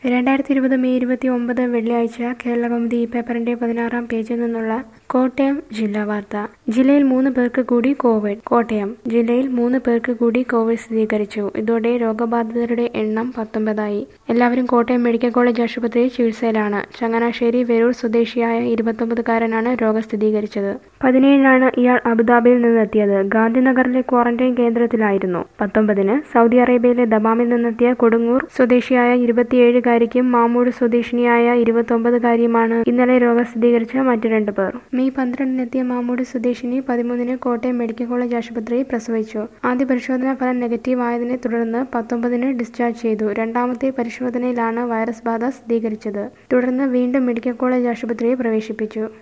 രണ്ടായിരത്തി ഇരുപത് മെയ് ഇരുപത്തി ഒമ്പത് വെള്ളിയാഴ്ച കേരളകൗമുദി ഈ പേപ്പറിന്റെ പതിനാറാം പേജിൽ നിന്നുള്ള കോട്ടയം ജില്ലാ വാർത്ത ജില്ലയിൽ മൂന്ന് പേർക്ക് കൂടി കോവിഡ് കോട്ടയം ജില്ലയിൽ മൂന്ന് പേർക്ക് കൂടി കോവിഡ് സ്ഥിരീകരിച്ചു ഇതോടെ രോഗബാധിതരുടെ എണ്ണം പത്തൊമ്പതായി എല്ലാവരും കോട്ടയം മെഡിക്കൽ കോളേജ് ആശുപത്രിയിൽ ചികിത്സയിലാണ് ചങ്ങനാശ്ശേരി വെരൂർ സ്വദേശിയായ ഇരുപത്തൊമ്പതുകാരനാണ് രോഗം സ്ഥിരീകരിച്ചത് പതിനേഴിനാണ് ഇയാൾ അബുദാബിയിൽ നിന്നെത്തിയത് ഗാന്ധിനഗറിലെ ക്വാറന്റൈൻ കേന്ദ്രത്തിലായിരുന്നു പത്തൊമ്പതിന് സൗദി അറേബ്യയിലെ ദമാമിൽ നിന്നെത്തിയ കൊടുങ്ങൂർ സ്വദേശിയായ ഇരുപത്തിയേഴുകാരിക്കും മാമൂട് സ്വദേശിനിയായ ഇരുപത്തൊമ്പതുകാരിയുമാണ് ഇന്നലെ രോഗം സ്ഥിരീകരിച്ച മറ്റു രണ്ടു പേർ മെയ് പന്ത്രണ്ടിനെത്തിയ മാമൂട് സ്വദേശിനി പതിമൂന്നിന് കോട്ടയം മെഡിക്കൽ കോളേജ് ആശുപത്രിയിൽ പ്രസവിച്ചു ആദ്യ പരിശോധനാ ഫലം നെഗറ്റീവ് ആയതിനെ തുടർന്ന് പത്തൊമ്പതിന് ഡിസ്ചാർജ് ചെയ്തു രണ്ടാമത്തെ പരിശോധനയിലാണ് വൈറസ് ബാധ സ്ഥിരീകരിച്ചത് തുടർന്ന് വീണ്ടും മെഡിക്കൽ കോളേജ് ആശുപത്രിയിൽ പ്രവേശിപ്പിച്ചു